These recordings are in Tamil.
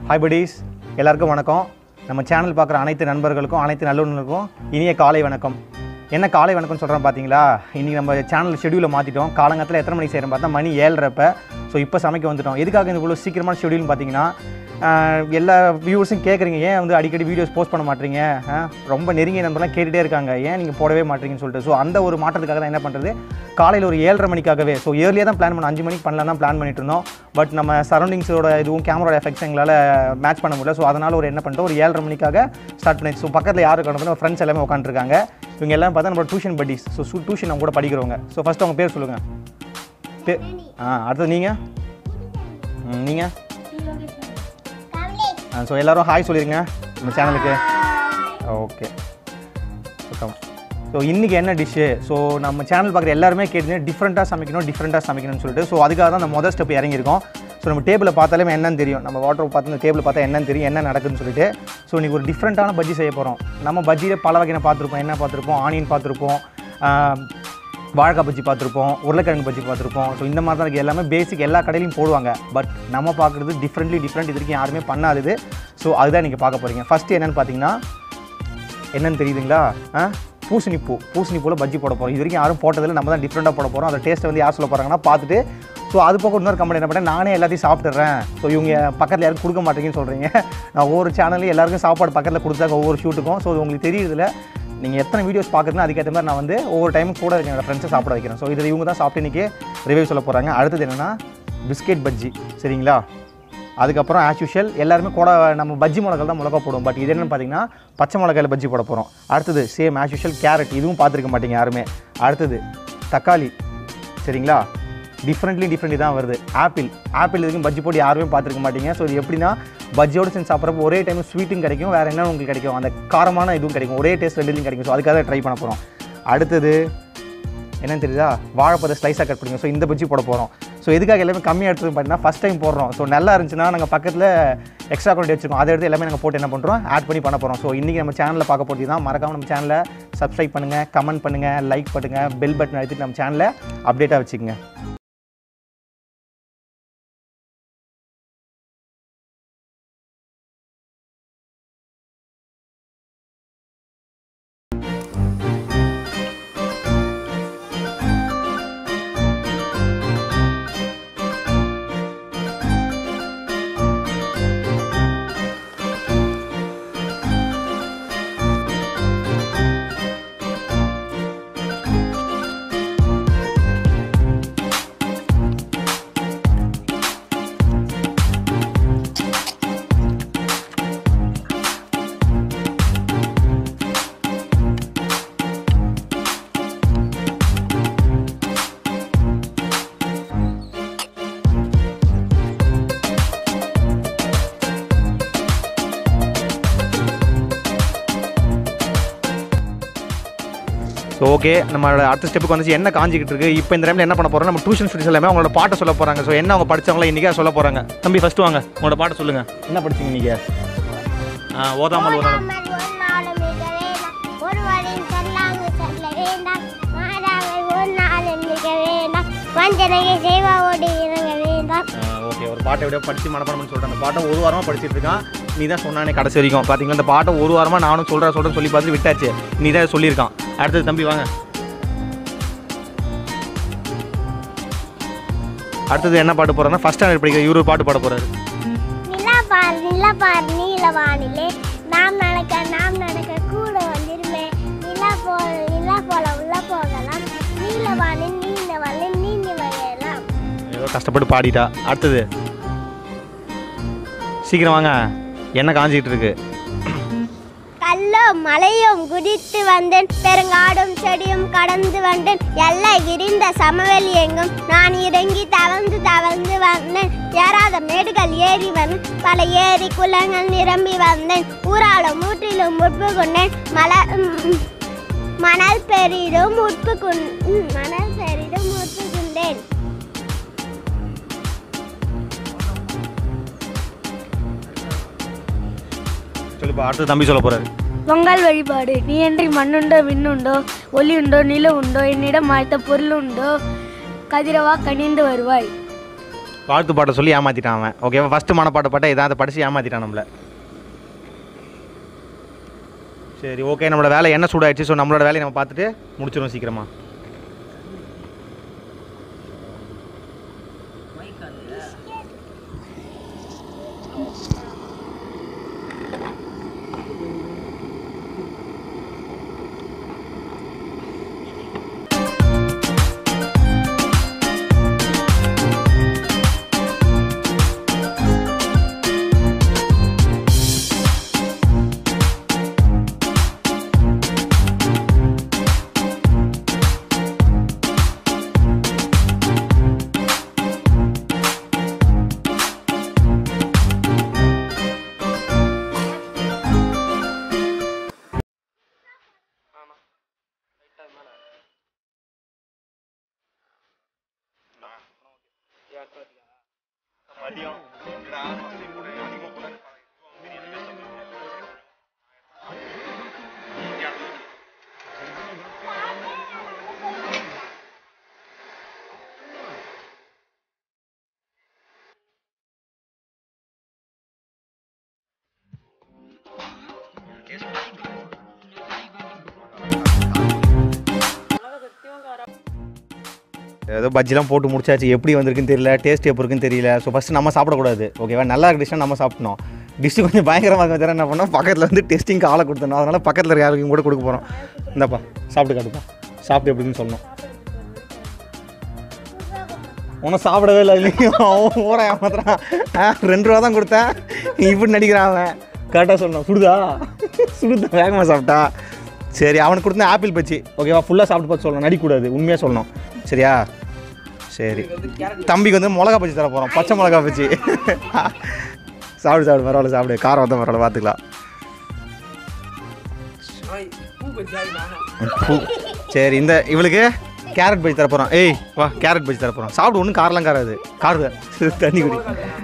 ஹாய் buddies எல்லாருக்கும் வணக்கம் நம்ம சேனல் பார்க்குற அனைத்து நண்பர்களுக்கும் அனைத்து நல்லுணர்களுக்கும் இனிய காலை வணக்கம் என்ன காலை வணக்கம் சொல்கிறேன் பார்த்தீங்களா இன்றைக்கி நம்ம சேனல் ஷெடியூலை மாற்றிட்டோம் காலங்கத்தில் எத்தனை மணிக்கு செய்கிறோம் பார்த்தா மணி ஏழ்றப்ப ஸோ இப்போ சமைக்க வந்துட்டோம் எதுக்காக இந்த இவ்வளோ சீக்கிரமான ஷெடியூல்னு பார்த்தீங்கன்னா ஆஹ், எல்லா வியூவர்ஸும் கேட்குறீங்க ஏன் வந்து அடிக்கடி வீடியோஸ் போஸ்ட் பண்ண மாட்டீங்க ஆ, ரொம்ப நெருங்கிய நண்பர்லாம் கேட்டுகிட்டே இருக்காங்க ஏன் நீங்கள் போடவே மாட்டீங்கன்னு சொல்லிட்டு ஸோ அந்த ஒரு மாற்றத்துக்காக தான் என்ன பண்ணுறது காலையில் ஒரு ஏழரை மணிக்காகவே ஸோ ஏர்லியாக தான் பிளான் பண்ணோம் அஞ்சு மணிக்கு பண்ணலாம் தான் பிளான் பண்ணிட்டு இருந்தோம் பட் நம்ம சரௌண்டிங்ஸோட இதுவும் கேமரோட எஃபெக்ட்ஸ் எங்களால் மேட்ச் பண்ண முடியல ஸோ அதனால் ஒரு என்ன பண்ணிட்டோம் ஒரு ஏழரை மணிக்காக ஸ்டார்ட் பண்ணி ஸோ பக்கத்தில் யார் உட்காந்து ஃப்ரெண்ட்ஸ் எல்லாமே உட்காந்துருக்காங்க இவங்க எல்லாம் பார்த்தா நம்ம டியூஷன் buddies ஸோ டியூஷன் நம்ம கூட படிக்கிறவங்க ஸோ ஃபஸ்ட்டு அவங்க பேர் சொல்லுங்கள் பே ஆ அடுத்தது நீங்கள் நீங்கள் ஸோ எல்லாரும் ஹாய் சொல்லிடுங்க நம்ம சேனலுக்கு ஓகே ஸோ இன்றைக்கி என்ன டிஷ்ஷு ஸோ நம்ம சேனல் பார்க்குற எல்லாருமே கேட்டீங்க டிஃப்ரெண்ட்டாக சமைக்கணும் டிஃப்ரெண்ட்டாக சமைக்கணும்னு சொல்லிட்டு ஸோ அதுக்காக தான் அந்த மொதல் ஸ்டெப் இறங்கியிருக்கோம் ஸோ நம்ம டேபிளை பார்த்தாலே என்னன்னு தெரியும் நம்ம வாட்டர் பார்த்து இந்த டேபிள் பார்த்தா என்னன்னு தெரியும் என்ன நடக்குதுன்னு சொல்லிட்டு ஸோ இன்றைக்கி ஒரு டிஃப்ரெண்ட்டான பஜ்ஜி செய்ய போகிறோம் நம்ம பஜ்ஜியில் பல வகையான பார்த்துருப்போம் என்ன பார்த்துருப்போம் ஆனியன் பார்த்துருப்போம் ஆஹ், வாழைக்காய் பஜ்ஜி பார்த்துருப்போம் உருளைக்கிழங்கு பஜ்ஜி பார்த்துருப்போம் ஸோ இந்த மாதிரி தான் இருக்குது எல்லாமே பேசிக் எல்லா கடையிலையும் போடுவாங்க பட் நம்ம பார்க்குறது டிஃப்ரெண்ட்லி டிஃப்ரெண்ட் இது வரைக்கும் யாருமே பண்ணாதது ஸோ அதுதான் நீங்கள் பார்க்க போகிறீங்க ஃபஸ்ட்டு என்னென்னு பார்த்தீங்கன்னா என்னன்னு தெரியுதுங்களா ஆ பூசணிப்பூ பூசணிப்பூவில் பஜ்ஜி போட போகிறோம் இது வரைக்கும் யாரும் போட்டதில்லை நம்ம தான் டிஃப்ரெண்ட்டாக போட போகிறோம் அந்த டேஸ்ட்டை வந்து யார் சொல்ல போகிறாங்கன்னா பார்த்துட்டு ஸோ அது போக இன்னொரு கம்பெனி என்ன பண்ணேன் நானே எல்லாத்தையும் சாப்பிட்டுறேன் ஸோ இவங்க பக்கத்தில் யாரும் கொடுக்க மாட்டேங்கன்னு சொல்கிறீங்க நான் ஒவ்வொரு சேனல்லையும் எல்லாருக்கும் சாப்பாடு பக்கத்தில் கொடுத்தாங்க ஒவ்வொரு ஷூட்டுக்கும் ஸோ உங்களுக்கு தெரியுதுல நீங்கள் எத்தனை வீடியோஸ் பார்க்குறீங்களோ அதுக்கேற்ற மாதிரி நான் வந்து ஒவ்வொரு டைமும் கூட இருக்க என்னோட ஃப்ரெண்ட்ஸை சாப்பிட வைக்கிறேன் ஸோ இதில் இவங்க தான் சாப்பிட்டு இன்றைக்கி ரிவ்யூ சொல்ல போகிறாங்க அடுத்தது என்னென்னா பிஸ்கெட் பஜ்ஜி சரிங்களா அதுக்கப்புறம் ஆஸ் யூஷுவல் எல்லாருமே கூட நம்ம பஜ்ஜி மிளகால் தான் மிளகா போடுவோம் பட் இது என்னன்னு பார்த்தீங்கன்னா பச்சை மிளகாயில் பஜ்ஜி போட போகிறோம் அடுத்தது சேம் ஆஸ் யூஷுவல் கேரட் இதுவும் பார்த்துருக்க மாட்டீங்க யாருமே அடுத்தது தக்காளி சரிங்களா டிஃப்ரெண்ட்லி டிஃப்ரெண்ட்லி தான் வருது ஆப்பிள் ஆப்பிள் இதுக்கும் பஜ்ஜி போட்டு யாருமே பார்த்துருக்க மாட்டீங்க ஸோ இது எப்படின்னா பஜ்ஜியோடு சேர்ந்து சாப்பிட்றப்போ ஒரே டைம் ஸ்வீட்டும் கிடைக்கும் வேறு என்ன உங்களுக்கு கிடைக்கும் அந்த காரமான இதுவும் கிடைக்கும் ஒரே டேஸ்ட் ரெண்டுலையும் கிடைக்கும் ஸோ அதுக்காக ட்ரை பண்ண போகிறோம் அடுத்தது என்னன்னு தெரியுதா வாழைப்பதை ஸ்லைஸாக கட் பண்ணிங்க ஸோ இந்த பஜ்ஜி போட போகிறோம் ஸோ எதுக்காக எல்லாமே கம்மியாக எடுத்து பார்த்தீங்கன்னா ஃபஸ்ட் டைம் போடுறோம் ஸோ நல்லா இருந்துச்சுன்னா நாங்கள் பக்கத்தில் எக்ஸ்ட்ரா குவாலிட்டி வச்சுருக்கோம் அதை எடுத்து எல்லாமே நாங்கள் போட்டு என்ன பண்ணுறோம் ஆட் பண்ணி பண்ண போகிறோம் ஸோ இன்றைக்கி நம்ம சேனலில் பார்க்க போட்டி தான் மறக்காம நம்ம சேனலை சப்ஸ்கிரைப் பண்ணுங்கள் கமெண்ட் பண்ணுங்கள் லைக் பண்ணுங்கள் பெல் பட்டன் அழுத்திட்டு நம்ம சேனலை அப்டேட்டாக வச்சுக்கோங்க ஸோ ஓகே நம்மளோட அடுத்த ஸ்டெப்புக்கு வந்துச்சு என்ன காஞ்சிக்கிட்டு இருக்கு இப்போ இந்த டைமில் என்ன பண்ண போகிறோம் நம்ம டியூஷன் ஸ்டூடெண்ட்ஸ் எல்லாமே அவங்களோட பாட்டை சொல்ல போகிறாங்க ஸோ என்ன அவங்க படிச்சவங்களா இன்றைக்கா சொல்ல போகிறாங்க தம்பி ஃபஸ்ட்டு வாங்க உங்களோட பாட்டை சொல்லுங்கள் என்ன படிச்சீங்க நீங்கள் ஓதாமல் ஓதாமல் ஓடாமல் ஒரு நாளும் மிக வேண்டாம் ஒருவரின் செல்லாங்கு செல்ல வேண்டாம் மாறாமல் ஒரு நாளும் மிக வேண்டாம் வஞ்சனையை செய்வாவோடு இறங்க வேண்டாம் ஓகே ஒரு பாட்டை எப்படியோ படித்து மனப்பாடம் சொல்கிறேன் அந்த பாட்டை ஒரு வாரமாக படிச்சிட்டு இருக்கான் நீ தான் சொன்னானே கடைசி வரைக்கும் பார்த்தீங்களா இந்த பாட்டை ஒரு வாரமாக நானும் சொல்கிறேன் சொல்கிறேன் சொல்லி பார்த்து விட்டாச்சு நீ தான் சொல்லியிருக்கான் அடுத்தது தம்பி வாங்க அடுத்தது என்ன பாட்டு போகிறோன்னா ஃபஸ்ட் ஸ்டாண்டர்ட் படிக்கிற இவரு பாட்டு பாட போகிறாரு நிலா பார் நிலா பார் நீல வானிலே நாம் நடக்க நாம் நடக்க கூட வந்திருமே நிலா போல நிலா போல உள்ள போகலாம் நீல வானில் நீண்ட வானில் நீந்தி வரையலாம் ஏதோ கஷ்டப்பட்டு பாடிட்டா அடுத்தது சீக்கிரம் வாங்க என்ன காஞ்சிக்கிட்டு இருக்கு கல்லும் மலையும் குதித்து வந்தேன் பெருங்காடும் செடியும் கடந்து வந்தேன் எல்லை விரிந்த சமவெளி எங்கும் நான் இறங்கி தவழ்ந்து தவழ்ந்து வந்தேன் ஏறாத மேடுகள் ஏறி வந்தேன் பல ஏரி குளங்கள் நிரம்பி வந்தேன் ஊராலும் ஊற்றிலும் முற்பு கொண்டேன் மல ம், மணல் பெரிதும் முற்பு கொண் ம், மணல் பெரிதும் முற்பு கொண்டேன் சொல்லுப்பா அடுத்தது தம்பி சொல்ல போகிறாரு பொங்கல் வழிபாடு நீ இன்றி மண்ணுண்டோ விண்ணுண்டோ ஒளி உண்டோ நில உண்டோ என்னிடம் மாய்த்த பொருள் உண்டோ கதிரவா கனிந்து வருவாய் வாழ்த்து பாட்டை சொல்லி ஏமாற்றிட்டான் அவன் ஓகேவா ஃபஸ்ட்டு மனப்பாட்டை பாட்டை ஏதாவது படித்து ஏமாற்றிட்டான் நம்மளை சரி ஓகே நம்மளோட வேலை என்ன சூடாயிடுச்சு ஸோ நம்மளோட வேலையை நம்ம பார்த்துட்டு முடிச்சிடும் சீக்கிரமா ஏதோ பஜ்ஜிலாம் போட்டு முடிச்சாச்சு எப்படி வந்திருக்குன்னு தெரியல டேஸ்ட் எப்படி இருக்குன்னு தெரியல ஸோ ஃபஸ்ட்டு நம்ம சாப்பிடக்கூடாது ஓகேவா நல்லா இருக்கு டிஷ்ஷாக நம்ம சாப்பிட்டோம் டிஷ்ஷு கொஞ்சம் பயங்கரமாக இருக்க தவிர என்ன பண்ணோம் பக்கத்தில் வந்து டெஸ்டிங்க்கு ஆளை கொடுத்தோம் அதனால் பக்கத்தில் இருக்க யாருக்கும் கூட கொடுக்க போகிறோம் இந்தாப்பா சாப்பிட்டு காட்டுப்பா சாப்பிட்டு எப்படின்னு சொல்லணும் உன்னை சாப்பிடவே இல்லை இல்லையோ அவன் ஊற ஏமாத்துறான் ஆ ரெண்டு ரூபா தான் கொடுத்தேன் நீ இப்படி நடிக்கிறான் அவன் கரெக்டாக சொல்லணும் சுடுதா சுடுதா வேகமாக சாப்பிட்டா சரி அவனுக்கு கொடுத்த ஆப்பிள் பச்சி ஓகேவா ஃபுல்லாக சாப்பிட்டு பார்த்து சொல்லணும் நடிக்கக்கூடாது உண்மையாக சொல்லணும் சரியா சரி தம்பிக்கு வந்து மிளகா பச்சி தர போகிறோம் பச்சை மிளகா பச்சி சாப்பிடு சாப்பிடு பரவாயில்ல சாப்பிடு காரம் வந்தால் பரவாயில்ல பார்த்துக்கலாம் பூ சரி இந்த இவளுக்கு கேரட் பஜ்ஜி தர போகிறோம் ஏய் வா கேரட் பஜ்ஜி தர போகிறோம் சாப்பிடு ஒன்றும் காரெலாம் காராது காரு தண்ணி குடி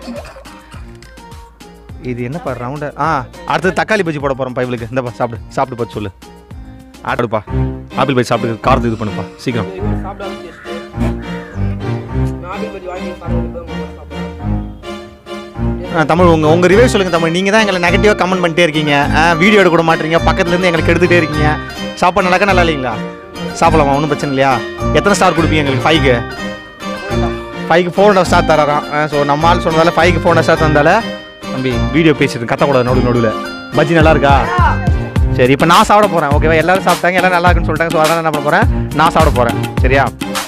இது என்னப்பா ரவுண்டா ஆ அடுத்தது தக்காளி பஜ்ஜி போட போகிறோம்ப்பா இவளுக்கு இந்தப்பா சாப்பிடு சாப்பிட்டு பார்த்து சொல்லு ஆடுப்பா ஆப்பிள் பஜ்ஜி சாப்பிட்டு காரத்து இது பண்ணுப்பா சீக்கிரம் ஆ, தமிழ் உங்கள் உங்கள் ரிவ்யூ சொல்லுங்கள் தமிழ் நீங்கள் தான் எங்களை நெகட்டிவாக கமெண்ட் பண்ணிட்டே இருக்கீங்க வீடியோ எடுக்க கூட மாட்டீங்க பக்கத்துலேருந்து எங்களுக்கு எடுத்துகிட்டே இருக்கீங்க சாப்பாடு நல்லாக்கா நல்லா இல்லைங்களா சாப்பிடலாமா ஒன்றும் பிரச்சனை இல்லையா எத்தனை ஸ்டார் கொடுப்பீங்க எங்களுக்கு ஃபைவ்க்கு ஃபைவ்க்கு ஃபோர் ஹண்ட்ரட் ஸ்டார் தராராம் ஸோ நம்ம ஆள் சொன்னதால ஃபைவ்க்கு ஃபோர் ஹண்ட்ரட் ஸ்டார் தந்தால தம்பி வீடியோ பேசிட்டு கத்தக்கூடாது நடுவு நடுவில் பஜ்ஜி நல்லா இருக்கா சரி இப்போ நான் சாப்பிட போகிறேன் ஓகேவா எல்லாரும் சாப்பிட்டாங்க எல்லாம் நல்லா இருக்குன்னு சொல்லிட்டாங்க ஸோ அதனால் என்ன பண்ண போகிறேன் நான் சாப்பிட போகிறேன் சரியா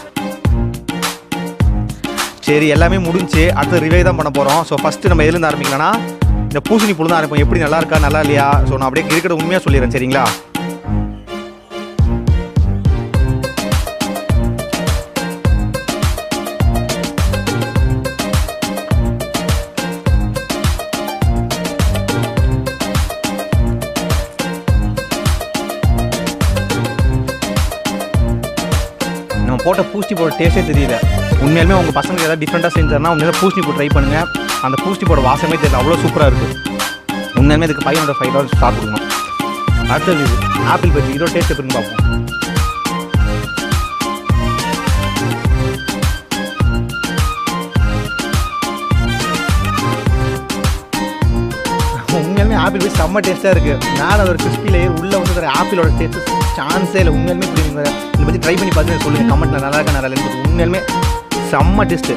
சரி எல்லாமே முடிஞ்சு அடுத்து ரிவே தான் பண்ண போகிறோம் ஸோ ஃபஸ்ட்டு நம்ம எதுலேருந்து ஆரம்பிக்கலாம்னா இந்த பூசணி புழு தான் ஆரம்பிப்போம் எப்படி நல்லா இருக்கா நல்லா இல்லையா ஸோ நான் அப்படியே இருக்கிறத உண்மையாக சொல்லிடுறேன் சரிங்களா நம்ம போட்ட பூஸ்டி போட டேஸ்ட்டே தெரியல உண்மையாலுமே உங்கள் பசங்களுக்கு ஏதாவது டிஃப்ரெண்ட்டாக செஞ்சாருன்னா உண்மையில பூஸ்டி போட்டு ட்ரை பண்ணுங்கள் அந்த பூஸ்டி போட வாசமே தெரியல அவ்வளோ சூப்பராக இருக்குது உண்மையாலுமே இதுக்கு five hundred five dollars start கொடுக்கணும் அடுத்தது இது ஆப்பிள் பஜ்ஜி இதோட டேஸ்ட் எப்படின்னு பார்ப்போம் உண்மையாலுமே ஆப்பிள் பஜ்ஜி செம்ம டேஸ்ட்டாக இருக்குது மேலே ஒரு கிறிஸ்பி லேயர் உள்ளே வந்து ஒரு ஆப்பிளோட டேஸ்ட் சான்ஸே இல்லை உண்மையாலுமே இப்படி நீங்கள் இதை பற்றி ட்ரை பண்ணி பார்த்து சொல்லுங்கள் கமெண்ட்டில் நல்லா இருக்கா நல்லா இல்லைன்னு உண்மையாலுமே செம்ம டேஸ்ட்டு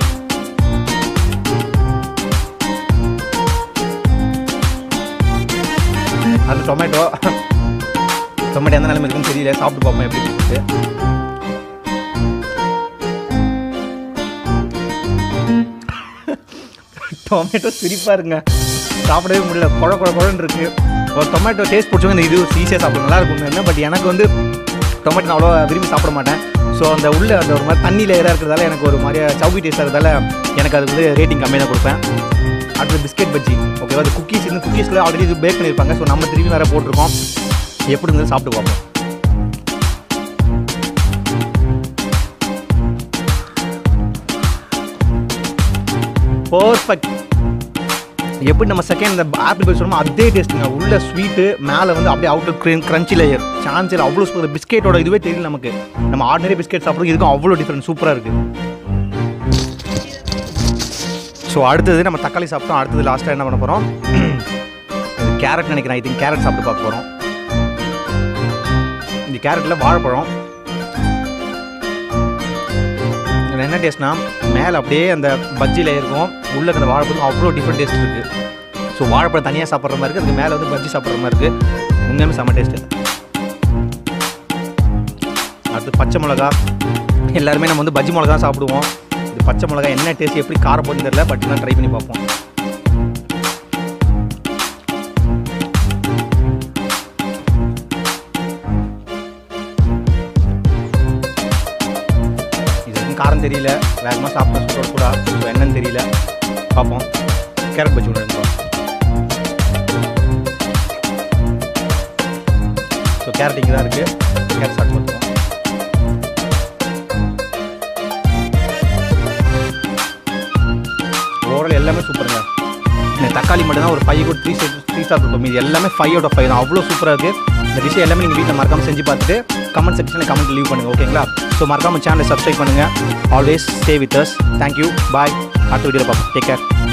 அது டொமேட்டோ டொமேட்டோ எந்த நிலைமை இருக்குன்னு தெரியல சாப்பிட்டு பார்ப்போம் எப்படி இருக்குன்ட்டு டொமேட்டோ சிரிப்பாக இருங்க சாப்பிடவே முடியல குழ குழ குழன்னு இருக்கு ஒரு டொமேட்டோ டேஸ்ட் பிடிச்சவங்க இந்த இது ஈஸியாக சாப்பிட நல்லா இருக்கும் என்ன பட் எனக்கு வந்து டொமேட்டோ நான் அவ்வளோ விரும்பி சாப்பிட மாட்டேன் ஸோ அந்த உள்ள அந்த ஒரு மாதிரி தண்ணி லேயராக இருக்கிறதால எனக்கு ஒரு மாதிரியா சவுக்கி டேஸ்ட்டாக இருக்கிறதால எனக்கு அதுக்கு வந்து ரேட்டிங் கம்மியாக தான் கொடுப்பேன் அடுத்து பிஸ்கெட் பஜ்ஜி ஓகேவா அது குக்கீஸ் இந்த குக்கீஸில் ஆல்ரெடி இது பேக் பண்ணியிருப்பாங்க ஸோ நம்ம திரும்பி வேறு போட்டிருக்கோம் எப்படி இருந்தாலும் சாப்பிட்டு பார்ப்போம் பர்ஃபெக்ட் எப்படி நம்ம செகண்ட் இந்த ஆப்பிள் பை சொன்னோமோ அதே டேஸ்ட்டுங்க உள்ள ஸ்வீட்டு மேலே வந்து அப்படியே outer green crunchy layer chance இல்லை அவ்வளோ சூப்பர் பிஸ்கெட்டோட இதுவே தெரியல நமக்கு நம்ம ஆர்டினரி பிஸ்கெட் சாப்பிட்றது இதுக்கும் அவ்வளோ டிஃப்ரெண்ட் சூப்பராக இருக்குது ஸோ அடுத்தது நம்ம தக்காளி சாப்பிட்டோம் அடுத்தது லாஸ்ட்டாக என்ன பண்ண போகிறோம் கேரட் நினைக்கிறேன் ஐ திங்க் கேரட் சாப்பிட்டு பார்க்க போகிறோம் இந்த கேரட்டில் வாழைப்பழம் இதில் என்ன டேஸ்ட்னா மேலே அப்படியே அந்த பஜ்ஜியில் இருக்கும் உள்ளே அந்த வாழைப்பழம் அவ்வளோ டிஃப்ரெண்ட் டேஸ்ட் இருக்குது ஸோ வாழைப்பழம் தனியாக சாப்பிட்ற மாதிரி இருக்குது அதுக்கு மேலே வந்து பஜ்ஜி சாப்பிட்ற மாதிரி இருக்குது உண்மையுமே செம்ம டேஸ்ட்டு அடுத்து பச்சை மிளகா எல்லாருமே நம்ம வந்து பஜ்ஜி மிளகா தான் சாப்பிடுவோம் இது பச்சை மிளகா என்ன டேஸ்ட் எப்படி காரம் போட்டு தெரியல பட் நான் ட்ரை பண்ணி பார்ப்போம் இது வரைக்கும் காரம் தெரியல வேகமாக சாப்பிட சுட கூட ஸோ என்னன்னு தெரியல பார்ப்போம் கேரட் பஜ்ஜி ஒன்று ரெண்டு ஸோ கேரட் இங்கே தான் இருக்குது கேரட் சாப்பிட்டு பார்த்துருவோம் ஓவரால் எல்லாமே சூப்பருங்க இந்த தக்காளி மட்டும் தான் ஒரு ஃபைவ் கூட த்ரீ த்ரீ ஸ்டார் இருக்கும் இது எல்லாமே ஃபைவ் அவுட் ஆஃப் ஃபைவ் தான் அவ்வளோ சூப்பராக இருக்குது இந்த டிஷ் எல்லாமே நீங்கள் வீட்டில் மறக்காமல் செஞ்சு பார்த்துட்டு கமெண்ட் செக்ஷனில் கமெண்ட் லீவ் பண்ணுங்கள் ஓகேங்களா ஸோ மறக்காமல் சேனலை சப்ஸ்கிரைப் பண்ணுங்கள் always stay with us thank you bye அடுத்த வீடியோவில் பார்ப்போம் டேக் கேர்